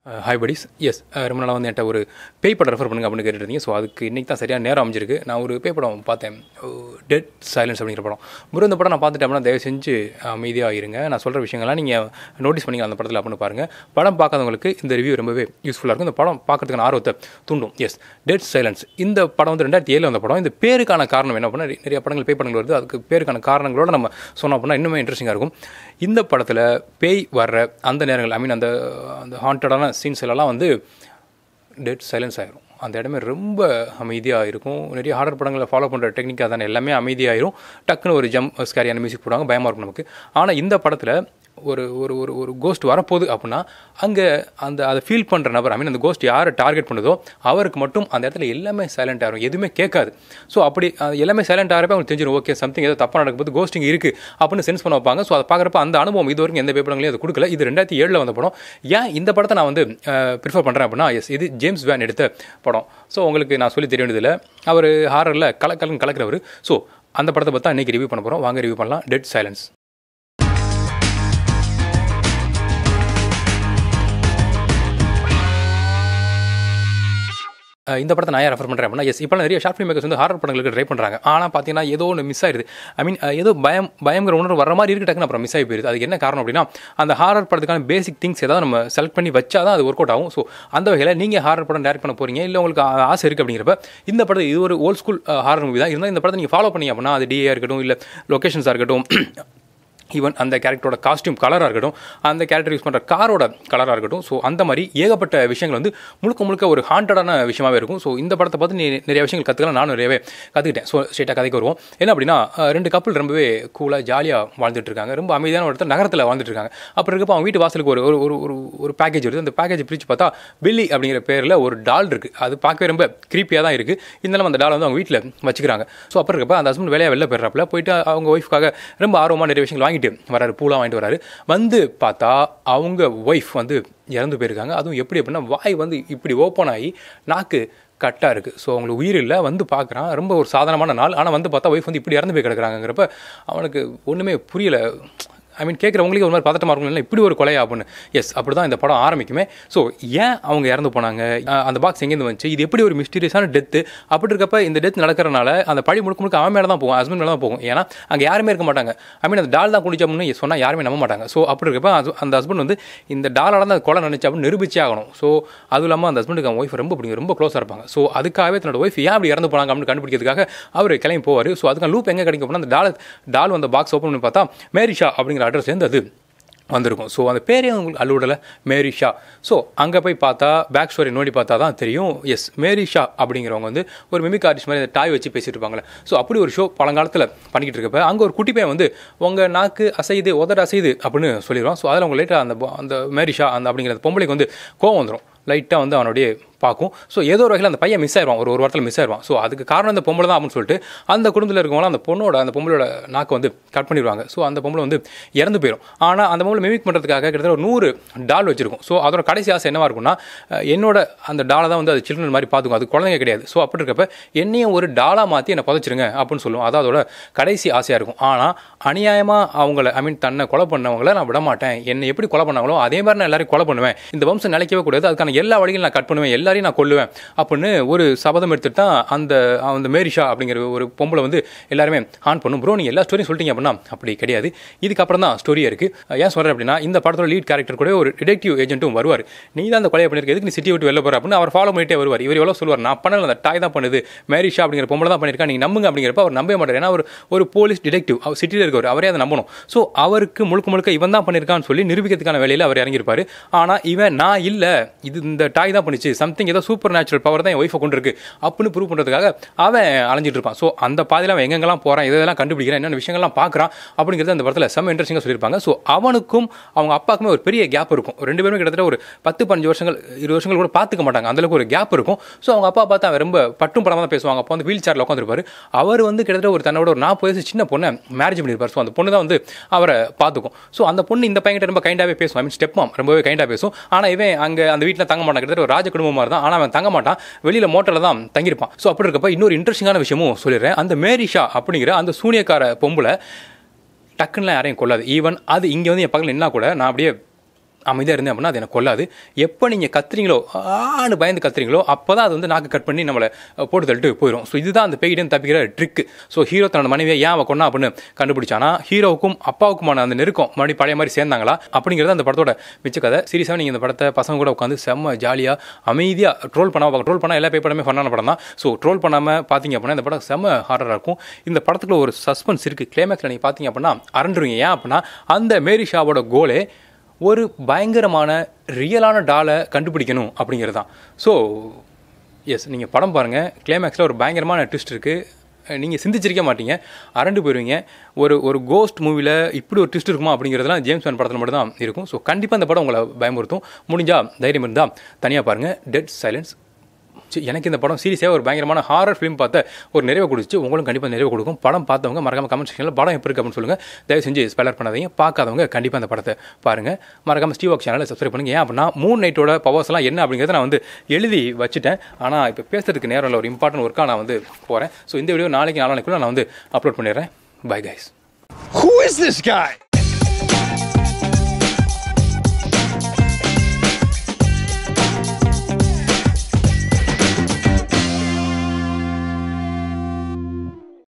Hi buddies S ரொம்ப நாளாக வந்து என்கிட்ட ஒரு பேய் படம் ரெஃபர் பண்ணுங்க அப்படின்னு கேட்டுருந்தீங்க ஸோ அதுக்கு இன்றைக்கி தான் சரியாக நேரம் அமைஞ்சிருக்கு நான் ஒரு பேய் படம் பார்த்தேன் டெட் சைலன்ஸ் அப்படிங்கிற படம் ப்ரோ இந்த படம் நான் பார்த்துட்டேன் அப்படின்னா தயவு செஞ்சு அமைதியாக இருங்க நான் சொல்கிற விஷயங்கள்லாம் நீங்கள் நோட்டீஸ் பண்ணிங்க அந்த படத்தில் அப்படின்னு பாருங்கள் படம் பார்க்காதவங்களுக்கு இந்த ரிவ்யூ ரொம்பவே யூஸ்ஃபுல்லாக இருக்கும் இந்த படம் பார்க்கறதுக்கான ஆர்வத்தை தூண்டும் எஸ் டெட் சைலன்ஸ் இந்த படம் வந்து ரெண்டாயிரத்தி ஏழில் வந்த படம் இந்த பேருக்கான காரணம் என்ன அப்படின்னா நிறைய படங்கள் பேய் படங்கள் வருது அதுக்கு பேருக்கான காரணங்களோட நம்ம சொன்னோம் அப்படின்னா இன்னுமே இன்ட்ரெஸ்டிங்காக இருக்கும் இந்த படத்தில் பேய் வர்ற அந்த நேரங்கள் ஐ மீன் அந்த அந்த ஹாண்டடான சீன்ஸ் எல்லாம் வந்து டெட் சைலன்ஸ் ஆயிரும் அந்த இடமே ரொம்ப அமைதியாக இருக்கும் நிறைய ஹாரர் படங்களை ஃபாலோ பண்ணுற டெக்னிக்காக தானே எல்லாமே அமைதியாயிரும் டக்குன்னு ஒரு ஜம் ஸ்கேரியான மியூசிக் போடுவாங்க பயமாக இருக்கும் நமக்கு ஆனால் இந்த படத்தில் ஒரு ஒரு ஒரு ஒரு கோஸ்ட் வரப்போகுது அப்படின்னா அங்கே அந்த அதை ஃபீல் பண்ணுற நபர் ஐ மீன் அந்த கோஸ்ட் யாரை டார்கெட் பண்ணுதோ அவருக்கு மட்டும் அந்த இடத்துல எல்லாமே சைலண்ட் ஆகும் எதுவுமே கேட்காது ஸோ அப்படி அது எல்லாமே சைலண்ட் ஆகிறப்ப அவங்களுக்கு தெரிஞ்சிடும் ஓகே சம்திங் ஏதோ தப்பாக நடக்கும்போது கோஸ்டிங் இருக்குது அப்படின்னு சென்ஸ் பண்ண வைப்பாங்க ஸோ அதை பார்க்குறப்ப அந்த அனுபவம் இது வரைக்கும் எந்த பேப்பரங்களையும் அது கொடுக்கல இது ரெண்டாயிரத்தி ஏழில் வந்த படம் ஏன் இந்த படத்தை நான் வந்து ப்ரிஃபர் பண்ணுறேன் அப்படின்னா எஸ் இது ஜேம்ஸ் வேன் எடுத்த படம் ஸோ உங்களுக்கு நான் சொல்லி தெரிய வேண்டியதில்லை அவர் ஹாரரில் கலக்கலன்னு கலக்கிறவர் ஸோ அந்த படத்தை பார்த்தா இன்றைக்கி ரிவ்யூ பண்ண போகிறோம் வாங்க ரிவ்யூ பண்ணலாம் டெட் சைலன்ஸ் இந்த படத்தை நான் ஏன் ரெஃபர் பண்ணுறேன் அப்படின்னா எஸ் இப்போ நிறைய ஷார்ட் ஃபிலிம் மேக்கர்ஸ் வந்து ஹாரர் படங்களுக்கு ட்ரை பண்ணுறாங்க ஆனால் பார்த்தீங்கன்னா ஏதோ ஒன்று மிஸ் ஆயிடுது ஐ மீன் ஏதோ பயம் பயங்கிற உணர்வு வர மாதிரி இருக்கு டக்குன்னு அப்புறம் மிஸ் ஆகி போயிருது அதுக்கு என்ன காரணம் அப்படின்னா அந்த ஹாரர் படத்துக்கான பேசிக் திங்ஸ் ஏதாவது நம்ம செலக்ட் பண்ணி வச்சா தான் அது ஒர்க் அவுட் ஆகும் ஸோ அந்த வகையில் நீங்கள் ஹாரர் படம் டேரக்ட் பண்ண போகிறீங்க இல்லை உங்களுக்கு ஆசை இருக்குது அப்படிங்கிறப்ப இந்த படத்தை இது ஒரு ஓல்ட் ஸ்கூல் ஹாரர் மூவி தான் இருந்தால் இந்த படத்தை நீங்கள் ஃபாலோ பண்ணீங்க அப்படின்னா அது டிஏ இருக்கட்டும் இல்லை லொக்கேஷன்ஸாக இருக்கட்டும் ஈவன் அந்த கேரக்டரோட காஸ்டியூம் கலராக இருக்கட்டும் அந்த கேரக்டர் யூஸ் பண்ணுற காரோட கலராக இருக்கட்டும் ஸோ அந்த மாதிரி ஏகப்பட்ட விஷயங்கள் வந்து முழுக்க முழுக்க ஒரு ஹாண்டடான விஷயமாவே இருக்கும் ஸோ இந்த படத்தை பார்த்து நீ நிறைய விஷயங்கள் கற்றுக்கலாம் நானும் நிறையவே கற்றுக்கிட்டேன் ஸோ ஸ்ட்ரெயிட்டாக கதைக்கு வருவோம் என்ன அப்படின்னா ரெண்டு கப்பல் ரொம்பவே கூலாக ஜாலியாக வாழ்ந்துட்டு இருக்காங்க ரொம்ப அமைதியான ஒரு இடத்துல நகரத்தில் வாழ்ந்துட்டு இருக்காங்க அப்போ இருக்கப்போ அவங்க வீட்டு வாசலுக்கு ஒரு ஒரு ஒரு ஒரு பேக்கேஜ் வருது அந்த பேக்கேஜ் பிரித்து பார்த்தா பில்லி அப்படிங்கிற பேரில் ஒரு டால் இருக்குது அது பார்க்கவே ரொம்ப க்ரீப்பியாக தான் இருக்குது இருந்தாலும் அந்த டால் வந்து அவங்க வீட்டில் வச்சுக்கிறாங்க ஸோ அப்போ இருக்கப்போ அந்த ஹஸ்பண்ட் வேலையாக வெளில போயிடுறாப்புல போயிட்டு அவங்க ஒய்ஃப்காக ரொம்ப ஆர்வமாக நிறைய விஷயங்கள் வாங்கிட்டு வராரு பூலாம் வாங்கிட்டு வராரு வந்து பார்த்தா அவங்க ஒய்ஃப் வந்து இறந்து போயிருக்காங்க அதுவும் எப்படி அப்படின்னா வாய் வந்து இப்படி ஓப்பன் ஆகி நாக்கு கட்டாக இருக்குது ஸோ அவங்களுக்கு உயிர் இல்லை வந்து பார்க்குறான் ரொம்ப ஒரு சாதாரணமான நாள் ஆனால் வந்து பார்த்தா ஒய்ஃப் வந்து இப்படி இறந்து போய் கிடக்குறாங்கிறப்ப அவனுக்கு ஒன்றுமே புரியலை ஐ மீன் கேட்குறவங்களுக்கு ஒரு மாதிரி பதட்டமாக இருக்கும் இல்லை இப்படி ஒரு கொலையா அப்படின்னு எஸ் அப்படி தான் இந்த படம் ஆரம்பிக்குமே ஸோ ஏன் அவங்க இறந்து போனாங்க அந்த பாக்ஸ் எங்கேருந்து வந்துச்சு இது எப்படி ஒரு மிஸ்டீரியஸான டெத்து அப்படி இருக்கப்ப இந்த டெத் நடக்கிறனால அந்த பழி முழுக்க முழுக்க அவன் மேலே தான் போகும் ஹஸ்பண்ட் மேலே தான் போகும் ஏன்னா அங்கே யாருமே இருக்க மாட்டாங்க ஐ மீன் அந்த டால் தான் குடிச்சோம்னு சொன்னால் யாருமே நம்ப மாட்டாங்க ஸோ அப்படி இருக்கப்ப அந்த ஹஸ்பண்ட் வந்து இந்த டாலால் தான் கொலை நினச்சி அப்படின்னு நிரூபிச்சே ஆகணும் ஸோ அதுவும் இல்லாமல் அந்த ஹஸ்பண்டுக்கு அவன் ஒய்ஃப் ரொம்ப பிடிக்கும் ரொம்ப க்ளோஸாக இருப்பாங்க ஸோ அதுக்காகவே தன்னோட ஒய்ஃப் ஏன் அப்படி இறந்து போனாங்க அப்படின்னு கண்டுபிடிக்கிறதுக்காக அவர் கிளம்பி போவார் ஸோ அதுக்கான லூப் எங்கே கிடைக்கும் அப்படின்னா அந்த டால் டால் அந்த பாக்ஸ் ஓப்பன் பண்ணி பார்த்தா மேரிஷா அப்படிங்கிற அட்ரஸ் சேர்ந்து அது வந்திருக்கும் ஸோ அந்த பேரே உங்களுக்கு அலுவடலை மேரி ஷா ஸோ அங்கே போய் பார்த்தா பேக் ஸ்டோரி நோண்டி பார்த்தா தான் தெரியும் எஸ் மேரி ஷா அப்படிங்கிறவங்க வந்து ஒரு மிமிக் ஆர்டிஸ்ட் மாதிரி டாய் வச்சு பேசிட்டு இருப்பாங்களே ஸோ அப்படி ஒரு ஷோ பழங்காலத்தில் பண்ணிக்கிட்டு இருக்கப்ப அங்கே ஒரு குட்டி பையன் வந்து உங்கள் நாக்கு அசையுது உதட அசையுது அப்படின்னு சொல்லிடுவான் ஸோ அதில் அவங்க லேட்டாக அந்த அந்த மேரி ஷா அந்த அப்படிங்கிற பொம்பளைக்கு வந்து கோவம் வந்துடும் லைட்டாக வந்து அவனுடைய பார்க்கும் ஸோ ஏதோ ஒரு வகையில் அந்த பையன் மிஸ் ஆயிடுவான் ஒரு ஒரு வாரத்தில் மிஸ் ஆயிடுவான் ஸோ அதுக்கு காரணம் அந்த பொம்பளை தான் அப்படின்னு சொல்லிட்டு அந்த குடும்பத்தில் இருக்கவங்களாம் அந்த பொண்ணோட அந்த பொம்பளோட நாக்கை வந்து கட் பண்ணிடுவாங்க ஸோ அந்த பொம்பளை வந்து இறந்து போயிடும் ஆனால் அந்த பொம்பளை மிமிக் பண்ணுறதுக்காக கிட்டத்தட்ட ஒரு நூறு டால் வச்சிருக்கும் ஸோ அதோட கடைசி ஆசை என்னவாக இருக்கும்னா என்னோட அந்த டாலை தான் வந்து அது சில்ட்ரன் மாதிரி பார்த்துக்கும் அது குழந்தைங்க கிடையாது ஸோ அப்படி இருக்கப்ப என்னையும் ஒரு டாலாக மாற்றி என்னை புதைச்சிருங்க அப்படின்னு சொல்லுவோம் அதான் அதோட கடைசி ஆசையாக இருக்கும் ஆனால் அநியாயமாக அவங்கள ஐ மீன் தன்னை கொலை பண்ணவங்கள நான் விட மாட்டேன் என்னை எப்படி கொலை பண்ணாங்களோ அதே மாதிரி நான் எல்லாரையும் கொலை பண்ணுவேன் இந்த வம்சம் நிலைக்கவே கூடாது அதுக்கான எல்லா வழிகளும் நான் கட் பண்ணுவேன் எல்லாரையும் நான் கொல்லுவேன் அப்படின்னு ஒரு சபதம் எடுத்துட்டு தான் அந்த அந்த மேரிஷா அப்படிங்கிற ஒரு பொம்பளை வந்து எல்லாருமே ஆன் பண்ணும் ப்ரோ நீங்கள் எல்லா ஸ்டோரியும் சொல்லிட்டீங்க அப்படின்னா அப்படி கிடையாது இதுக்கப்புறம் தான் ஸ்டோரியாக இருக்குது ஏன் சொல்கிறேன் அப்படின்னா இந்த படத்தோட லீட் கேரக்டர் கூட ஒரு டிடெக்டிவ் ஏஜென்ட்டும் வருவார் நீ தான் அந்த கொலையை பண்ணியிருக்க எதுக்கு நீ சிட்டி விட்டு வெளில போகிற அப்படின்னு அவர் ஃபாலோ பண்ணிட்டே வருவார் இவர் எவ்வளோ சொல்லுவார் நான் பண்ணல அந்த டாய் தான் பண்ணுது மேரிஷா அப்படிங்கிற பொம்பளை தான் பண்ணியிருக்கா நீங்கள் நம்புங்க அப்படிங்கிறப்ப அவர் நம்பவே மாட்டார் ஏன்னா ஒரு ஒரு போலீஸ் டிடெக்டிவ் அவர் சிட்டியில் இருக்கவர் அவரே அதை நம்பணும் ஸோ அவருக்கு முழுக்க முழுக்க இவன் தான் பண்ணியிருக்கான்னு சொல்லி நிரூபிக்கிறதுக்கான வேலையில் அவர் இறங்கியிருப்பார் ஆனால் இவன் நான் இல்லை இது இந்த டாய் தான் பண்ணிச்சு சம்திங் ஏதோ சூப்பர் நேச்சுரல் பவர் தான் என் ஒய்ஃபை கொண்டு இருக்கு அப்படின்னு ப்ரூவ் பண்ணுறதுக்காக அவன் அலைஞ்சிட்டு இருப்பான் ஸோ அந்த பாதையில் அவன் எங்கெங்கெல்லாம் போகிறான் இதெல்லாம் கண்டுபிடிக்கிறான் என்னென்ன விஷயங்கள்லாம் பார்க்குறான் அப்படிங்கிறது அந்த படத்தில் செம்ம இன்ட்ரெஸ்டிங்காக சொல்லியிருப்பாங்க ஸோ அவனுக்கும் அவங்க அப்பாவுக்குமே ஒரு பெரிய கேப் இருக்கும் ரெண்டு பேரும் கிட்டத்தட்ட ஒரு பத்து பதினஞ்சு வருஷங்கள் இருபது வருஷங்கள் கூட பார்த்துக்க மாட்டாங்க அந்தளவுக்கு ஒரு கேப் இருக்கும் ஸோ அவங்க அப்பா பார்த்து அவன் ரொம்ப பட்டும் படமாக தான் பேசுவாங்க அப்போ வந்து வீல் சேரில் உட்காந்துருப்பாரு அவர் வந்து கிட்டத்தட்ட ஒரு தன்னோட ஒரு நாற்பது வயசு சின்ன பொண்ணை மேரேஜ் பண்ணியிருப்பார் ஸோ அந்த பொண்ணு தான் வந்து அவரை பார்த்துக்கும் ஸோ அந்த பொண்ணு இந்த பையன்கிட்ட ரொம்ப கைண்டாகவே பேசும் ஐ மீன் ஸ்டெப் மாம் ரொம்பவே கைண்டாக பேசும் ஆனால் இவன் அங்கே அந்த வீட்டில் தங்க மாட்டான் கிட்டத்தட்ட ஒரு ராஜ குடும்பமாக தான் ஆனால் அவன் தங்க மாட்டான் வெளியில் மோட்டரில் தான் தங்கியிருப்பான் ஸோ அப்படி இருக்கப்ப இன்னொரு இன்ட்ரெஸ்டிங்கான விஷயமும் சொல்லிடுறேன் அந்த மேரிஷா அப்படிங்கிற அந்த சூனியக்கார பொம்பளை டக்குன்னு யாரையும் கொள்ளாது ஈவன் அது இங்கே வந்து என் பக்கத்தில் என்ன கூட நான் அப்படியே அமைதியாக இருந்தேன் அப்படின்னா அது எனக்கு கொல்லாது எப்போ நீங்கள் கத்துறீங்களோ ஆன்னு பயந்து கத்துறீங்களோ அப்போ தான் அது வந்து நாக்கு கட் பண்ணி நம்மளை அஹ், போட்டு தள்ளிட்டு போயிடும் ஸோ இதுதான் அந்த பேய்கிட்ட தப்பிக்கிற ட்ரிக் ஸோ ஹீரோ தன்னோட மனைவியை ஏன் அவன் கொண்டா அப்படின்னு கண்டுபிடிச்சானா ஹீரோவுக்கும் அப்பாவுக்குமான அந்த நெருக்கம் மறுபடியும் பழைய மாதிரி சேர்ந்தாங்களா அப்படிங்கிறது அந்த படத்தோட மிச்ச கதை சீரியஸாக நீங்கள் இந்த படத்தை பசங்க கூட உட்காந்து செம்ம ஜாலியாக அமைதியாக ட்ரோல் பண்ணாம ட்ரோல் பண்ணால் எல்லா பே படமே ஃபன்னான படம் தான் ஸோ ட்ரோல் பண்ணாமல் பார்த்தீங்க அப்படின்னா இந்த படம் செம்ம ஹாரராக இருக்கும் இந்த படத்துக்குள்ள ஒரு சஸ்பென்ஸ் இருக்குது கிளைமேக்ஸில் நீங்கள் பார்த்தீங்க அப்படின்னா அரண்டுருவீங்க ஏன் அப்படின்னா அந்த மேரி ஷாவோட கோலே ஒரு பயங்கரமான ரியலான டாலை கண்டுபிடிக்கணும் அப்படிங்கிறது தான் ஸோ எஸ் நீங்கள் படம் பாருங்கள் கிளைமேக்ஸில் ஒரு பயங்கரமான ட்விஸ்ட் இருக்குது நீங்கள் சிந்திச்சிருக்க மாட்டீங்க அரண்டு போயிடுவீங்க ஒரு ஒரு கோஸ்ட் மூவியில் இப்படி ஒரு ட்விஸ்ட் இருக்குமா அப்படிங்கிறதுலாம் ஜேம்ஸ் பாண்ட் படத்தில் மட்டும் தான் இருக்கும் ஸோ கண்டிப்பாக இந்த படம் உங்களை பயமுறுத்தும் முடிஞ்சால் தைரியம் இருந்தால் தனியாக பாருங்கள் டெட் சைலன்ஸ் சி, எனக்கு இந்த படம் சீரியஸாக ஒரு பயங்கரமான ஹாரர் ஃபிலிம் பார்த்த ஒரு நிறைவு கொடுத்துச்சு உங்களுக்கு கண்டிப்பாக நிறைவு கொடுக்கும் படம் பார்த்தவங்க மறக்காம கமெண்ட் செக்ஷனில் படம் எப்படி இருக்கு அப்படின்னு சொல்லுங்கள் தயவு செஞ்சு ஸ்பெலர் பண்ணாதீங்க பார்க்காதவங்க கண்டிப்பாக அந்த படத்தை பாருங்கள் மறக்காம ஸ்டீவ் வாக் சேனலை சப்ஸ்கிரைப் பண்ணுங்க ஏன் அப்படின்னா மூணு நைட்டோட பவர்ஸ்லாம் என்ன அப்படிங்கிறத நான் வந்து எழுதி வச்சுட்டேன் ஆனால் இப்போ பேசுறதுக்கு நேரம் இல்லை ஒரு இம்பார்ட்டன்ட் ஒர்க்காக நான் வந்து போகிறேன் ஸோ இந்த வீடியோ நாளைக்கு நாளானைக்குள்ள நான் வந்து அப்லோட் பண்ணிடுறேன் bye guys Who is this guy?